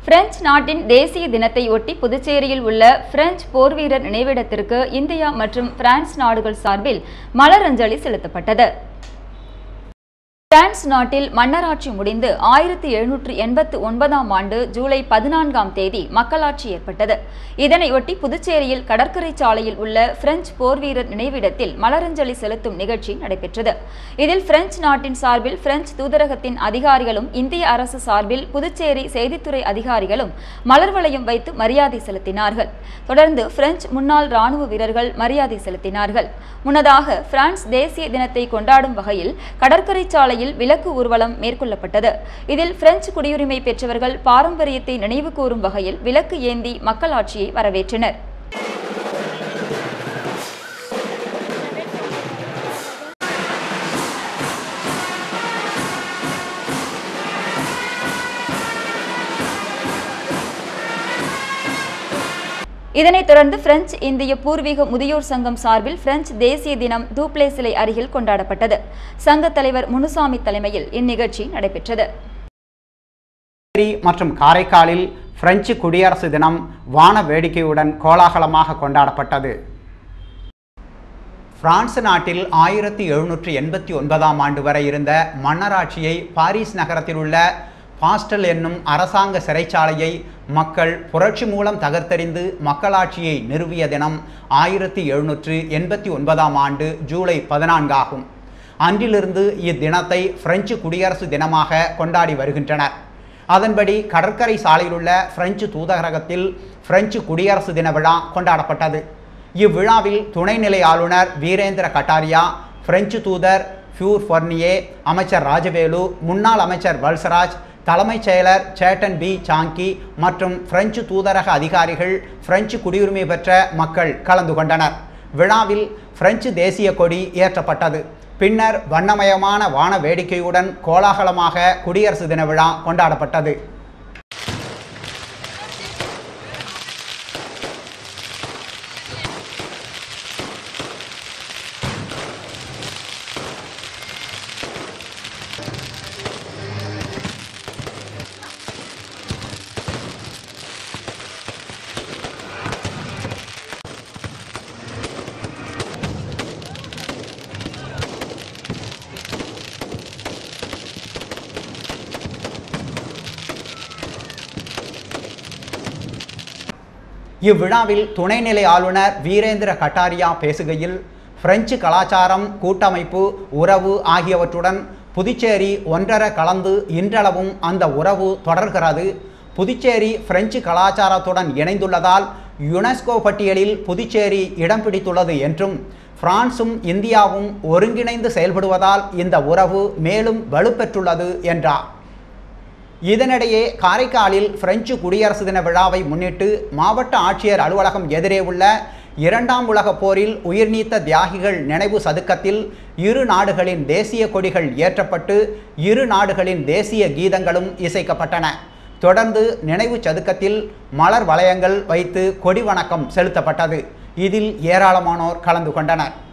French நாட்டின் தேசிய தினத்தை ஒட்டி புதுச்சேரியில் உள்ள பிரெஞ்சு போர்வீரர் நினைவிடத்திற்கு இந்தியா மற்றும் பிரான்ஸ் நாடுகள் சார்பில் மலரஞ்சலி செலுத்தப்பட்டது பிரான்ஸ் நாட்டில் மன்னராட்சி முடிந்து ஆயிரத்தி எழுநூற்று எண்பத்து ஒன்பதாம் ஆண்டு ஜூலை பதினான்காம் தேதி மக்களாட்சி ஏற்பட்டது இதனையொட்டி புதுச்சேரியில் கடற்கரை சாலையில் உள்ள பிரெஞ்சு போர்வீரர் நினைவிடத்தில் மலரஞ்சலி செலுத்தும் நிகழ்ச்சி நடைபெற்றது இதில் பிரெஞ்சு நாட்டின் சார்பில் பிரெஞ்சு தூதரகத்தின் அதிகாரிகளும் இந்திய அரசு சார்பில் புதுச்சேரி செய்தித்துறை அதிகாரிகளும் மலர் வளையம் வைத்து மரியாதை செலுத்தினார்கள் தொடர்ந்து பிரெஞ்சு முன்னாள் ராணுவ வீரர்கள் மரியாதை செலுத்தினார்கள் முன்னதாக பிரான்ஸ் தேசிய தினத்தை கொண்டாடும் வகையில் கடற்கரை சாலையில் விளக்கு ஊர்வலம் மேற்கொள்ளப்பட்டது இதில் பிரெஞ்சு குடியுரிமை பெற்றவர்கள் பாரம்பரியத்தை நினைவு கூறும் வகையில் விளக்கு ஏந்தி மக்களாட்சியை வரவேற்றனர் இதனைத் தொடர்ந்து பிரெஞ்சு இந்திய பூர்வீக முதியோர் சங்கம் சார்பில் பிரெஞ்சு தேசிய தினம் டூப்ளே சிலை அருகில் கொண்டாடப்பட்டது சங்க தலைவர் முனுசாமி தலைமையில் இந்நிகழ்ச்சி நடைபெற்றது புதுச்சேரி மற்றும் காரைக்காலில் பிரெஞ்சு குடியரசு தினம் வான வேடிக்கையுடன் கோலாகலமாக கொண்டாடப்பட்டது பிரான்ஸ் நாட்டில் ஆயிரத்தி எழுநூற்றி எண்பத்தி ஒன்பதாம் ஆண்டு வரை இருந்த மன்னராட்சியை பாரிஸ் நகரத்தில் உள்ள பாஸ்டல் என்னும் அரசாங்க சிறைச்சாலையை மக்கள் புரட்சி மூலம் தகர்த்தெறிந்து மக்களாட்சியை நிறுவிய தினம் ஆயிரத்தி எழுநூற்று எண்பத்தி ஒன்பதாம் ஆண்டு ஜூலை பதினான்காகும் அன்றிலிருந்து இத்தினத்தை பிரெஞ்சு குடியரசு தினமாக கொண்டாடி வருகின்றனர் அதன்படி கடற்கரை சாலையிலுள்ள பிரெஞ்சு தூதரகத்தில் பிரெஞ்சு குடியரசு தின விழா கொண்டாடப்பட்டது இவ்விழாவில் துணைநிலை ஆளுநர் வீரேந்திர கட்டாரியா பிரெஞ்சு தூதர் ஃபியூர் ஃபொர்னியே அமைச்சர் ராஜவேலு முன்னாள் அமைச்சர் வல்சராஜ் தலைமைச் செயலர் சேட்டன் பி சாங்கி மற்றும் பிரெஞ்சு தூதரக அதிகாரிகள் பிரெஞ்சு குடியுரிமை பெற்ற மக்கள் கலந்து கொண்டனர் விழாவில் பிரெஞ்சு தேசிய கொடி ஏற்றப்பட்டது பின்னர் வண்ணமயமான வான வேடிக்கையுடன் கோலாகலமாக குடியரசு தின விழா கொண்டாடப்பட்டது இவ்விழாவில் துணைநிலை ஆளுநர் வீரேந்திர கட்டாரியா பேசுகையில் பிரெஞ்சு கலாச்சாரம் கூட்டமைப்பு உறவு ஆகியவற்றுடன் புதுச்சேரி ஒன்றர கலந்து இன்றளவும் அந்த உறவு தொடர்கிறது புதுச்சேரி பிரெஞ்சு கலாச்சாரத்துடன் இணைந்துள்ளதால் யுனெஸ்கோ பட்டியலில் புதுச்சேரி இடம் பிடித்துள்ளது என்றும் பிரான்சும் இந்தியாவும் ஒருங்கிணைந்து செயல்படுவதால் இந்த உறவு மேலும் வலுப்பெற்றுள்ளது என்றார் இதனிடையே காரைக்காலில் பிரெஞ்சு குடியரசு தின விழாவை முன்னிட்டு மாவட்ட ஆட்சியர் அலுவலகம் எதிரே உள்ள இரண்டாம் உலகப் போரில் உயிர்நீத்த தியாகிகள் நினைவு சதுக்கத்தில் இரு நாடுகளின் தேசிய கொடிகள் ஏற்றப்பட்டு இரு நாடுகளின் தேசிய கீதங்களும் இசைக்கப்பட்டன தொடர்ந்து நினைவு சதுக்கத்தில் மலர் வளையங்கள் வைத்து கொடி வணக்கம் செலுத்தப்பட்டது இதில் ஏராளமானோர் கலந்து கொண்டனர்